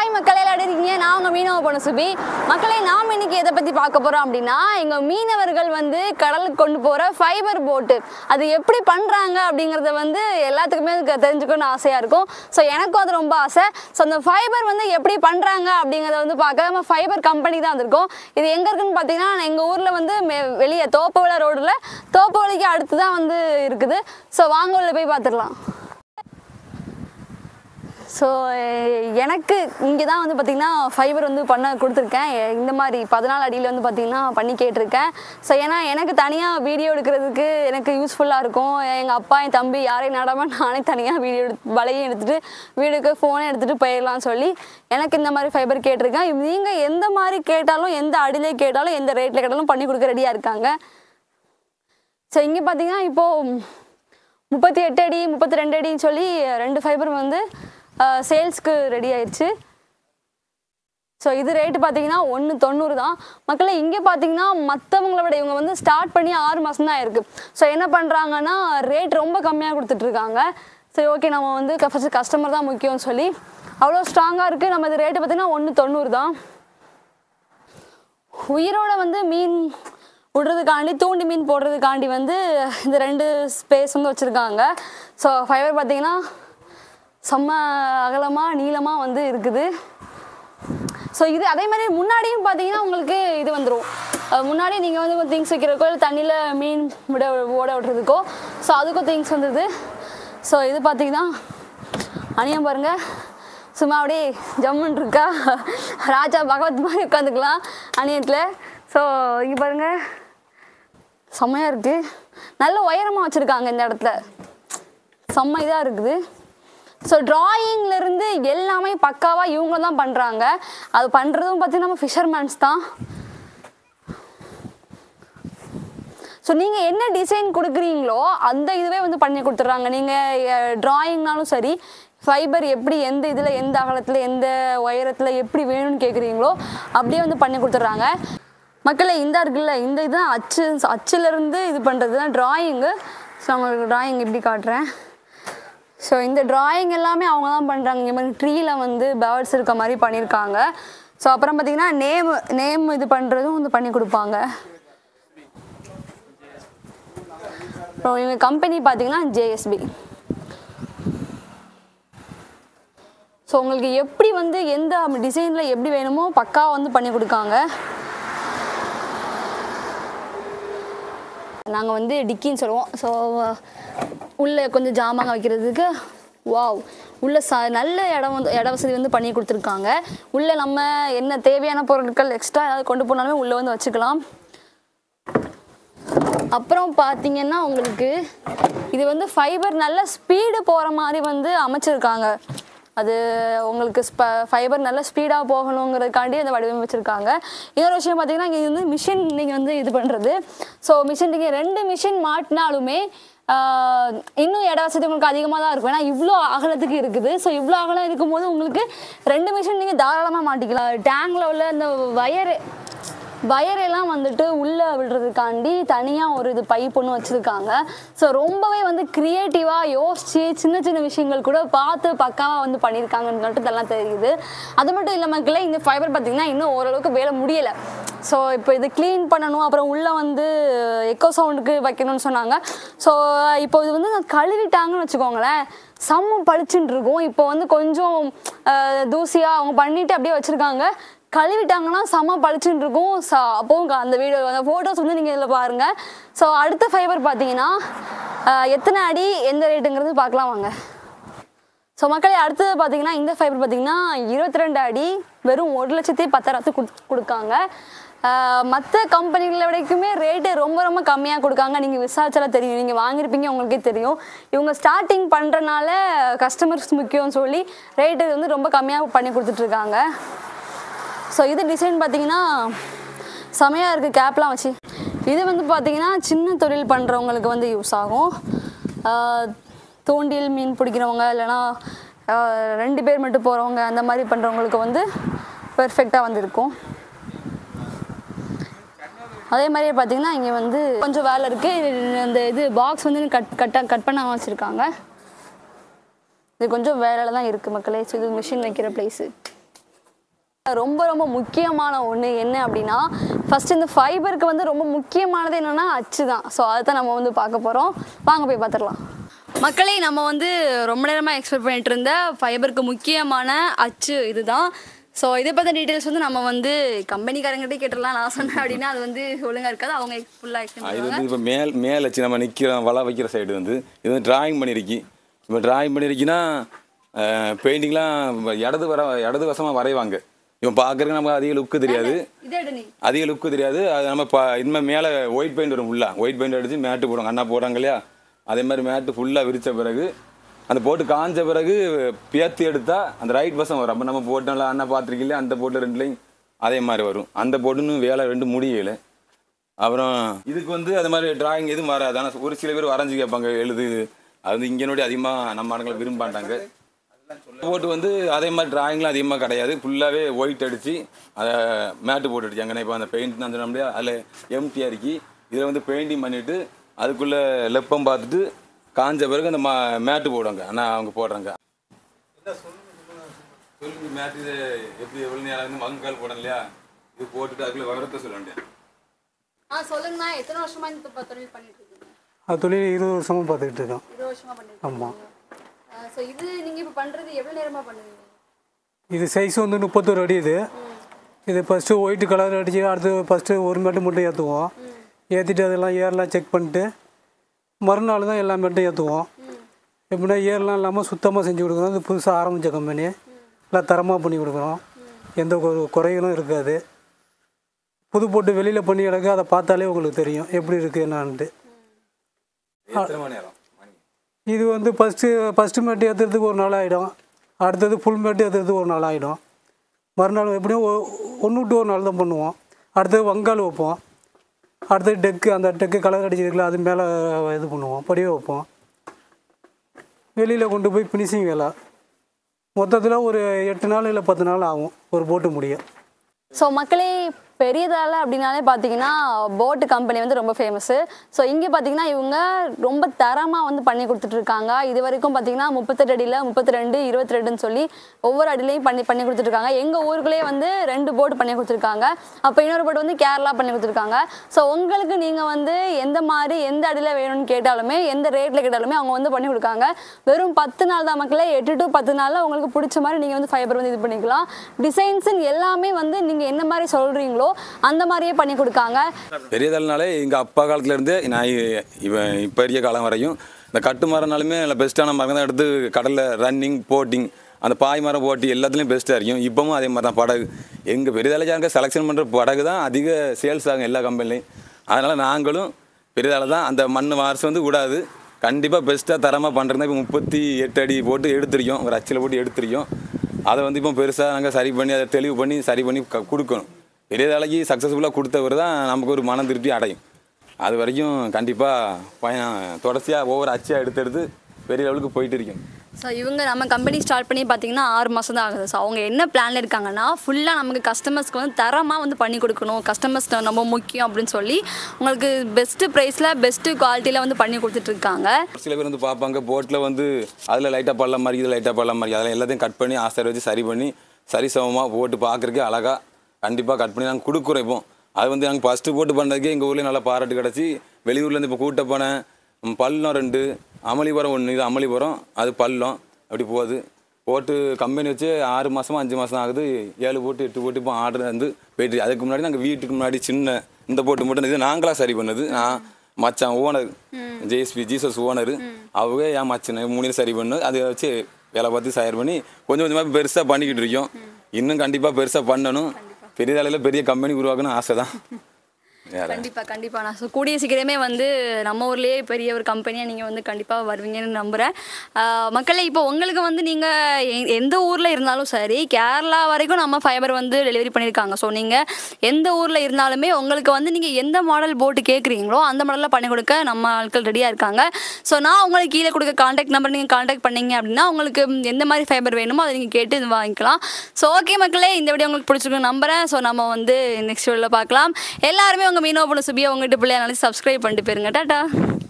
hi மக்களே எல்லாரும் இருக்கீங்க நான் உங்கள் மீனவ பொண்ணு சுபி மக்களே நாம் இன்னைக்கு எதை பற்றி பார்க்க போகிறோம் அப்படின்னா எங்கள் மீனவர்கள் வந்து கடலுக்கு கொண்டு போகிற ஃபைபர் போட்டு அது எப்படி பண்ணுறாங்க அப்படிங்கிறத வந்து எல்லாத்துக்குமே தெ- தெரிஞ்சுக்கணும்னு ஆசையாக இருக்கும் ஸோ எனக்கும் அது ரொம்ப ஆசை ஸோ அந்த ஃபைபர் வந்து எப்படி பண்ணுறாங்க அப்படிங்கிறத வந்து பார்க்க நம்ம ஃபைபர் கம்பெனி தான் வந்திருக்கோம் இது எங்கே இருக்குன்னு பார்த்தீங்கன்னா எங்கள் ஊரில் வந்து மெ- வெளியே தோப்புவளை ரோடில் தோப்புவளைக்கு அடுத்து தான் வந்து இருக்குது ஸோ வாங்க உள்ள போய் பார்த்துடலாம் ஸோ எனக்கு இங்கே தான் வந்து பார்த்திங்கன்னா ஃபைபர் வந்து பண்ண கொடுத்துருக்கேன் எ- இந்த மாதிரி பதினாலு அடியில் வந்து பார்த்திங்கன்னா பண்ணி கேட்டிருக்கேன் ஸோ ஏன்னா எனக்கு தனியாக வீடியோ எடுக்கிறதுக்கு எனக்கு யூஸ்ஃபுல்லாக இருக்கும் எங்கள் அப்பா என் தம்பி யாரையும் நடாமல் நானே தனியாக வீடியோ எடுத்து வலையும் எடுத்துகிட்டு வீடுக்கு ஃபோனை எடுத்துகிட்டு போயிடலாம் சொல்லி எனக்கு இந்த மாதிரி ஃபைபர் கேட்டிருக்கேன் நீங்கள் எந்த மாதிரி கேட்டாலும் எந்த அடியிலே கேட்டாலும் எந்த ரேட்டில் கேட்டாலும் பண்ணி கொடுக்க ரெடியாக இருக்காங்க ஸோ இங்கே பார்த்தீங்கன்னா இப்போது முப்பத்தி எட்டு அடி முப்பத்தி ரெண்டு அடின்னு சொல்லி ரெண்டு ஃபைபர் வந்து சேல்ஸ்க்கு ரெடி ஆயிடுச்சு ஸோ இது ரேட்டு பார்த்தீங்கன்னா ஒன்று தொண்ணூறு தான் மக்களே இங்கே பார்த்தீங்கன்னா மற்றவங்கள விட இவங்க வந்து ஸ்டார்ட் பண்ணி ஆறு மாதம் தான் இருக்குது ஸோ என்ன பண்ணுறாங்கன்னா ரேட் ரொம்ப கம்மியாக கொடுத்துட்ருக்காங்க சரி ஓகே நம்ம வந்து ஃபஸ்ட்டு கஸ்டமர் தான் முக்கியம்னு சொல்லி அவ்வளோ ஸ்ட்ராங்காக இருக்குது நம்ம இது ரேட்டு பார்த்தீங்கன்னா ஒன்று தொண்ணூறு தான் உயிரோட வந்து மீன் விடுறதுக்காண்டி தூண்டி மீன் போடுறதுக்காண்டி வந்து இந்த ரெண்டு ஸ்பேஸ் வந்து வச்சுருக்காங்க ஸோ ஃபைபர் பார்த்தீங்கன்னா செம்ம அகலமாக நீளமாக வந்து இருக்குது ஸோ இது அதே மாதிரி முன்னாடியும் பார்த்தீங்கன்னா உங்களுக்கு இது வந்துடும் முன்னாடி நீங்கள் வந்து திங்ஸ் வைக்கிறதுக்கோ இல்லை தண்ணியில் மீன் விட ஓட விடுறதுக்கோ ஸோ அதுக்கும் திங்ஸ் வந்தது ஸோ இது பார்த்தீங்கன்னா அணியம் பாருங்க சும்மா அப்படியே ஜம்முன்னு இருக்கா ராஜா பகவத் மாதிரி உட்காந்துக்கலாம் அணியத்தில் ஸோ இங்கே பாருங்க செம்மையாக இருக்குது நல்ல உயரமாக வச்சுருக்காங்க இந்த இடத்துல செம்ம இதாக இருக்குது ஸோ இருந்து எல்லாமே பக்காவாக இவங்க தான் பண்ணுறாங்க அது பண்ணுறதும் பார்த்தீங்கன்னா நம்ம ஃபிஷர்மேன்ஸ் தான் ஸோ நீங்கள் என்ன டிசைன் கொடுக்குறீங்களோ அந்த இதுவே வந்து பண்ணி கொடுத்துட்றாங்க நீங்கள் ட்ராயிங்னாலும் சரி ஃபைபர் எப்படி எந்த இதில் எந்த அகலத்தில் எந்த உயரத்தில் எப்படி வேணும்னு கேட்குறீங்களோ அப்படியே வந்து பண்ணி கொடுத்துட்றாங்க மக்களே இந்த இருக்குல்ல இந்த இதுதான் அச்சு அச்சுலேருந்து இது பண்ணுறது தான் ட்ராயிங்கு ஸோ அவங்களுக்கு ட்ராயிங் எப்படி காட்டுறேன் ஸோ இந்த டிராயிங் எல்லாமே அவங்க தான் பண்ணுறாங்க இங்கே மாதிரி ட்ரீயில் வந்து பேர்ட்ஸ் இருக்க மாதிரி பண்ணியிருக்காங்க ஸோ அப்புறம் பார்த்தீங்கன்னா நேம் நேம் இது பண்ணுறதும் வந்து பண்ணி கொடுப்பாங்க அப்புறம் இவங்க கம்பெனி பார்த்தீங்கன்னா ஜேஎஸ்பி ஸோ உங்களுக்கு எப்படி வந்து எந்த டிசைனில் எப்படி வேணுமோ பக்காவாக வந்து பண்ணி கொடுக்காங்க நாங்கள் வந்து டிக்கின்னு சொல்லுவோம் ஸோ உள்ளே கொஞ்சம் ஜாமாங்க வைக்கிறதுக்கு வாவ் உள்ள ச நல்ல இடம் வந்து இட வசதி வந்து பண்ணி கொடுத்துருக்காங்க உள்ளே நம்ம என்ன தேவையான பொருட்கள் எக்ஸ்ட்ரா ஏதாவது கொண்டு போனாலுமே உள்ளே வந்து வச்சுக்கலாம் அப்புறம் பார்த்தீங்கன்னா உங்களுக்கு இது வந்து ஃபைபர் நல்ல ஸ்பீடு போகிற மாதிரி வந்து அமைச்சிருக்காங்க அது உங்களுக்கு ஃபைபர் நல்ல ஸ்பீடாக போகணுங்கிறதுக்காண்டி அந்த வடிவமைச்சிருக்காங்க இன்னொரு விஷயம் பார்த்தீங்கன்னா இங்கே வந்து மிஷின் நீங்கள் வந்து இது பண்ணுறது ஸோ மிஷின் நீங்கள் ரெண்டு மிஷின் மாட்டினாலுமே ஆஹ், இன்னும் இட வசதி உங்களுக்கு அதிகமாக தான் இருக்கும் ஏன்னா இவ்வளோ அகலத்துக்கு இருக்குது ஸோ இவ்வளோ அகலம் இருக்கும்போது உங்களுக்கு ரெண்டு மிஷின் நீங்கள் தாராளமாக மாட்டிக்கலாம் டேங்கில் உள்ள இந்த வயரு வயரெல்லாம் வந்துட்டு உள்ளே விடுறதுக்காண்டி தனியாக ஒரு இது பைப் ஒன்று வச்சுருக்காங்க ஸோ ரொம்பவே வந்து க்ரியேட்டிவாக யோசித்து சின்ன சின்ன விஷயங்கள் கூட பார்த்து பக்காவாக வந்து பண்ணியிருக்காங்கன்னு சொல்லிட்டு இதெல்லாம் தெரியுது அது மட்டும் இல்லாமக்கில் இந்த ஃபைபர் பார்த்திங்கன்னா இன்னும் ஓரளவுக்கு வேலை முடியலை ஸோ இப்போ இது க்ளீன் பண்ணணும் அப்புறம் உள்ளே வந்து எக்கோ சவுண்டுக்கு வைக்கணும்னு சொன்னாங்க ஸோ இப்போ இது வந்து கழுவிட்டாங்கன்னு வச்சுக்கோங்களேன் செம்ம பளிச்சுன்னு இருக்கும் இப்போ வந்து கொஞ்சம் அஹ், தூசியாக அவங்க பண்ணிட்டு அப்படியே வச்சுருக்காங்க கழுவிட்டாங்கன்னா செம்ம பளிச்சுன்னு இருக்கும் ஸோ அப்போது அந்த வீடியோ அந்த ஃபோட்டோஸ் வந்து நீங்கள் இதில் பாருங்கள் ஸோ அடுத்த ஃபைபர் பார்த்தீங்கன்னா அஹ், எத்தனை அடி எந்த ரேட்டுங்கிறது பார்க்கலாம் வாங்க ஸோ மக்களே அடுத்தது பார்த்தீங்கன்னா இந்த ஃபைபர் பார்த்தீங்கன்னா இருபத்தி ரெண்டு அடி வெறும் ஒரு லட்சத்தி பத்தாயிரத்துக்கு கொடு கொடுக்காங்க மற்ற கம்பெனிகளை விடைக்குமே ரேட்டு ரொம்ப ரொம்ப கம்மியாக கொடுக்காங்க நீங்கள் விசாரிச்சாலே தெரியும் நீங்கள் வாங்கியிருப்பீங்க உங்களுக்கே தெரியும் இவங்க ஸ்டார்டிங் பண்ணுறனால கஸ்டமர்ஸ் முக்கியம்னு சொல்லி ரேட்டு வந்து ரொம்ப கம்மியாக பண்ணி கொடுத்துட்ருக்காங்க ஸோ இது டிசைன் பார்த்தீங்கன்னா செமையாக இருக்குது கேப்லாம் வச்சு இது வந்து பார்த்தீங்கன்னா சின்ன தொழில் பண்ணுறவங்களுக்கு வந்து யூஸ் ஆகும் ஆஹ் தூண்டில் மீன் பிடிக்கிறவங்க இல்லைன்னா ஆஹ் ரெண்டு பேர் மட்டும் போகிறவங்க அந்த மாதிரி பண்ணுறவங்களுக்கு வந்து பெர்ஃபெக்டாக வந்து இருக்கும் அதே மாதிரியே பார்த்தீங்கன்னா இங்கே வந்து கொஞ்சம் வேலை இருக்குது அந்த இது பாக்ஸ் வந்து கட் கட்டாக கட் பண்ண வச்சுருக்காங்க இது கொஞ்சம் வேலையில் தான் இருக்குது மக்களே ஸோ இது மிஷின் வைக்கிற பிளேஸு ரொம்ப ரொம்ப முக்கியமான ஒன்று என்ன அப்படின்னா ஃபர்ஸ்ட் இந்த ஃபைபருக்கு வந்து ரொம்ப முக்கியமானது என்னன்னா அச்சு தான் ஸோ அதை தான் நம்ம வந்து பார்க்க போகிறோம் வாங்க போய் பார்த்துடலாம் மக்களே நம்ம வந்து ரொம்ப நேரமாக எக்ஸ்பெக்ட் பண்ணிட்டு இருந்த ஃபைபருக்கு முக்கியமான அச்சு இதுதான் ஸோ இதை பற்றின டீட்டெயில்ஸ் வந்து நம்ம வந்து கம்பெனிக்காரங்கிட்டே கேட்டுடலாம் நான் சொன்னேன் அப்படின்னா அது வந்து ஒழுங்காக இருக்காது அவங்க ஃபுல்லாக எக்ஸ்பிளைன் இது பண்ணுவாங்க வந்து இப்போ மேல் மேல் வச்சு நம்ம நிற்கிறோம் வலை வைக்கிற சைடு வந்து இது வந்து டிராயிங் பண்ணியிருக்கி இப்போ டிராயிங் பண்ணியிருக்கின்னா பெயிண்டிங்லாம் இடது வர இடது வசமாக வரைவாங்க இவன் பார்க்குறதுக்கு நமக்கு அதிக லுக்கு தெரியாது இதே நீ அதிக லுக்கு தெரியாது அது நம்ம பா இனிமேல் மேலே ஒயிட் பெயிண்ட் வரும் ஃபுல்லாக ஒயிட் பெயிண்ட் அடித்து மேட்டு போடுவாங்க அண்ணா போடுறாங்க இல்லையா அதே மாதிரி மேட்டு ஃபுல்லாக விரித்த பிறகு அந்த போட்டு காஞ்ச பிறகு பேத்து எடுத்தால் அந்த ரைட் வசம் வரும் அப்போ நம்ம போட்டோம்ல அண்ணா பார்த்துருக்கீங்களே அந்த போட்டு ரெண்டுலையும் அதே மாதிரி வரும் அந்த போட்டுன்னு வேலை ரெண்டு முடியல அப்புறம் இதுக்கு வந்து அது மாதிரி டிராயிங் எதுவும் வராது ஆனால் ஒரு சில பேர் வரைஞ்சி கேட்பாங்க எழுது அது வந்து இங்கே நோடி அதிகமாக நம்ம ஆளுங்களை விரும்பாண்டாங்க போட்டு வந்து அதே மாதிரி டிராயிங்லாம் அதிகமாக கிடையாது ஃபுல்லாகவே ஒயிட் அடித்து அதை மேட்டு போட்டு அடிச்சாங்க இப்போ அந்த பெயிண்ட் அந்த நம்மளே அதில் எம்டிஆர் இருக்கி இதில் வந்து பெயிண்டிங் பண்ணிவிட்டு அதுக்குள்ளே லெப்பம் பார்த்துட்டு காஞ்ச பிறகு அந்த மா மேட்டு போடுவாங்க ஆனால் அவங்க போடுறாங்க சொல்லுங்க மேட்டு இது எப்படி எவ்வளோ நேரம் வந்து மங்கால் போடணும் இல்லையா இது போட்டுட்டு அதுக்குள்ளே விவரத்தை சொல்ல வேண்டிய ஆ சொல்லுங்கண்ணா எத்தனை வருஷமா இந்த தொ- தொழில் பண்ணிட்டு இருக்கீங்க அது தொழில் இருபது வருஷமாக பார்த்துக்கிட்டு இருக்கோம் இருபது வருஷமா பண்ணிட்டு ஆமாம் இருக்கீங்க ஸோ இது நீங்க இப்போ பண்றது எவ்வளவு நேரமா பண்ணுவீங்க இது சைஸ் வந்து முப்பத்தோரு அடி இது இது ஃபஸ்ட்டு ஒயிட் கலர் அடித்து அடுத்து ஃபஸ்ட்டு ஒரு மேட்டு மட்டும் ஏற்றுவோம் ஏற்றிட்டு அதெல்லாம் ஏர்லாம் செக் பண்ணிட்டு மறுநாள் தான் எல்லா மேட்டும் ஏற்றுவோம் எப்படின்னா ஏர்லாம் இல்லாமல் சுத்தமாக செஞ்சு கொடுக்குறோம் இது புதுசாக ஆரம்பித்த கம்பெனி எல்லாம் தரமாக பண்ணி கொடுக்குறோம் எந்த ஒரு குறைகளும் இருக்காது புது போட்டு வெளியில் பண்ணி கிடக்கு அதை பார்த்தாலே உங்களுக்கு தெரியும் எப்படி இருக்குது என்னான்ட்டு எத்தனை மணி நேரம் மணி இது வந்து ஃபஸ்ட்டு ஃபஸ்ட்டு மேட்டு ஏற்றுறதுக்கு ஒரு நாள் ஆகிடும் அடுத்தது ஃபுல் மேட்டு ஏற்றுறதுக்கு ஒரு நாள் ஆகிடும் மறுநாள் எப்படியும் ஒன்று விட்டு ஒரு நாள் தான் பண்ணுவோம் அடுத்தது வங்கால் வைப்போம் அடுத்தது டெக்கு அந்த டெக்கு கலர் அடிச்சிருக்கல அது மேலே இது பண்ணுவோம் படிய வைப்போம் வெளியில் கொண்டு போய் ஃபினிஷிங் வேலை மொத்தத்தில் ஒரு எட்டு நாள் இல்லை பத்து நாள் ஆகும் ஒரு போட்டு முடிய ஸோ மக்களே பெரியதால அப்படின்னாலே பார்த்தீங்கன்னா போட்டு கம்பெனி வந்து ரொம்ப ஃபேமஸ்ஸு ஸோ இங்கே பார்த்தீங்கன்னா இவங்க ரொம்ப தரமாக வந்து பண்ணி கொடுத்துட்ருக்காங்க இது வரைக்கும் பார்த்தீங்கன்னா முப்பத்தெட்டு அடியில் முப்பத்தி ரெண்டு இருபத்தி ரெண்டுன்னு சொல்லி ஒவ்வொரு அடியிலையும் பண்ணி பண்ணி கொடுத்துட்ருக்காங்க எங்கள் ஊருக்குள்ளேயே வந்து ரெண்டு போர்டு பண்ணி கொடுத்துருக்காங்க அப்போ இன்னொரு போர்டு வந்து கேரளா பண்ணி கொடுத்துருக்காங்க ஸோ உங்களுக்கு நீங்கள் வந்து எந்த மாதிரி எந்த அடியில் வேணும்னு கேட்டாலுமே எந்த ரேட்டில் கேட்டாலுமே அவங்க வந்து பண்ணி கொடுக்காங்க வெறும் பத்து நாள் தான் மக்களே எட்டு டு பத்து நாளில் உங்களுக்கு பிடிச்ச மாதிரி நீங்கள் வந்து ஃபைபர் வந்து இது பண்ணிக்கலாம் டிசைன்ஸுன்னு எல்லாமே வந்து நீங்கள் என்ன மாதிரி சொல்கிறீங்களோ அந்த மாதிரியே பண்ணி கொடுக்காங்க பெரிய தலைனாலே எங்கள் அப்பா காலத்துல இருந்தே நான் இ- இவன் இப்போ இருக்க காலம் வரையும் இந்த கட்டு மரம்னாலுமே நல்ல பெஸ்ட்டான மரம் தான் எடுத்து கடலில் ரன்னிங் போட்டிங் அந்த பாய் மரம் போட்டி எல்லாத்துலேயும் பெஸ்ட்டாக இருக்கும் இப்போவும் அதே மாதிரி தான் படகு எங்கள் பெரிய தலைச்சாங்க செலெக்ஷன் பண்ணுற படகு தான் அதிக சேல்ஸ் ஆகும் எல்லா கம்பெனிலையும் அதனால் நாங்களும் பெரிய தலை தான் அந்த மண் வாரிசு வந்து விடாது கண்டிப்பாக பெஸ்ட்டாக தரமாக பண்ணுறது இப்போ முப்பத்தி எட்டு அடி போட்டு எடுத்திருக்கோம் ஒரு அச்சில் போட்டு எடுத்திருக்கோம் அதை வந்து இப்போ பெருசாக நாங்கள் சரி பண்ணி அதை தெளிவு பண்ணி சரி பண்ணி க- கொடுக்கணும் பெரிய வேலைக்கு சக்ஸஸ்ஃபுல்லாக கொடுத்தவர் தான் நமக்கு ஒரு மனம் திருப்தி அடையும் அது வரைக்கும் கண்டிப்பாக பயணம் தொடர்ச்சியாக ஒவ்வொரு அச்சியாக எடுத்து எடுத்து பெரிய லெவலுக்கு போயிட்டு இருக்கேன் ஸோ இவங்க நம்ம கம்பெனி ஸ்டார்ட் பண்ணி பார்த்தீங்கன்னா ஆறு மாதம் தான் ஆகுது ஸோ அவங்க என்ன பிளானில் இருக்காங்கன்னா ஃபுல்லாக நமக்கு கஸ்டமர்ஸ்க்கு வந்து தரமாக வந்து பண்ணி கொடுக்கணும் கஸ்டமர்ஸ் ரொம்ப முக்கியம் அப்படின்னு சொல்லி உங்களுக்கு பெஸ்ட்டு ப்ரைஸில் பெஸ்ட்டு குவாலிட்டியில் வந்து பண்ணி கொடுத்துட்ருக்காங்க சில பேர் வந்து பார்ப்பாங்க போட்டில் வந்து அதில் லைட்டாக பள்ளம் மாதிரி இதில் லைட்டாக பள்ளம் மாதிரி அதெல்லாம் எல்லாத்தையும் கட் பண்ணி ஆசாரி வச்சு சரி பண்ணி சரிசமமாக போட்டு பார்க்குறக்கே அழகாக கண்டிப்பாக கட் பண்ணி நாங்கள் கொடுக்குறோம் இப்போ அது வந்து நாங்கள் ஃபஸ்ட்டு போட்டு பண்ணதுக்கே எங்கள் ஊர்லேயே நல்லா பாராட்டு கிடச்சி வெளியூர்லேருந்து இப்போ கூட்டப்பனை ம், பள்ளம் ரெண்டு அமளிபுரம் ஒன்று இது அமளிபுரம் அது பள்ளம் அப்படி போகுது போட்டு கம்பெனி வச்சு ஆறு மாதமா அஞ்சு மாதம் ஆகுது ஏழு போட்டு எட்டு போட்டு இப்போ ஆர்டர் வந்து போயிட்டு அதுக்கு முன்னாடி நாங்கள் வீட்டுக்கு முன்னாடி சின்ன இந்த போட்டு மட்டும் இது நாங்களாக சரி பண்ணது நான் மச்சான் ஓனர் ஜேஎஸ்பி ஜீசஸ் ஓனர் அவங்க என் மச்சனை மூணையும் சரி பண்ணு அதை வச்சு வேலை பார்த்து தயார் பண்ணி கொஞ்சம் கொஞ்சமாக பெருசாக பண்ணிக்கிட்டு இருக்கோம் இன்னும் கண்டிப்பாக பெருசாக பண்ணணும் பெரிய தலையில் பெரிய கம்பெனி உருவாக்கணும் ஆசை தான் வேற கண்டிப்பாக கண்டிப்பாக நான் ஸோ கூடிய சீக்கிரமே வந்து நம்ம ஊர்லேயே பெரிய ஒரு கம்பெனியாக நீங்கள் வந்து கண்டிப்பாக வருவீங்கன்னு நம்புகிறேன் ஆஹ் மக்களே இப்போ உங்களுக்கு வந்து நீங்கள் எந்த ஊரில் இருந்தாலும் சரி கேரளா வரைக்கும் நம்ம ஃபைபர் வந்து டெலிவரி பண்ணியிருக்காங்க ஸோ நீங்கள் எந்த ஊரில் இருந்தாலுமே உங்களுக்கு வந்து நீங்கள் எந்த மாடல் போட்டு கேட்குறீங்களோ அந்த மாடலில் பண்ணி கொடுக்க நம்ம ஆட்கள் ரெடியாக இருக்காங்க ஸோ நான் உங்களுக்கு கீழே கொடுக்க காண்டாக்ட் நம்பர் நீங்கள் காண்டாக்ட் பண்ணீங்க அப்படின்னா உங்களுக்கு எந்த மாதிரி ஃபைபர் வேணுமோ அதை நீங்கள் கேட்டு இது வாங்கிக்கலாம் ஸோ ஓகே மக்களே இந்த வீடியோ உங்களுக்கு பிடிச்சிருக்குன்னு நம்புறேன் ஸோ நம்ம வந்து நெக்ஸ்ட் வீடியோவில் பார்க்கலாம் எல்லாருமே உங்கள் மீனோ பொண்ணு சுபியா உங்ககிட்ட பிள்ளையா நினச்சி சப்ஸ்கிரைப் பண்ணிட்டு போயிருங்க டாட்டா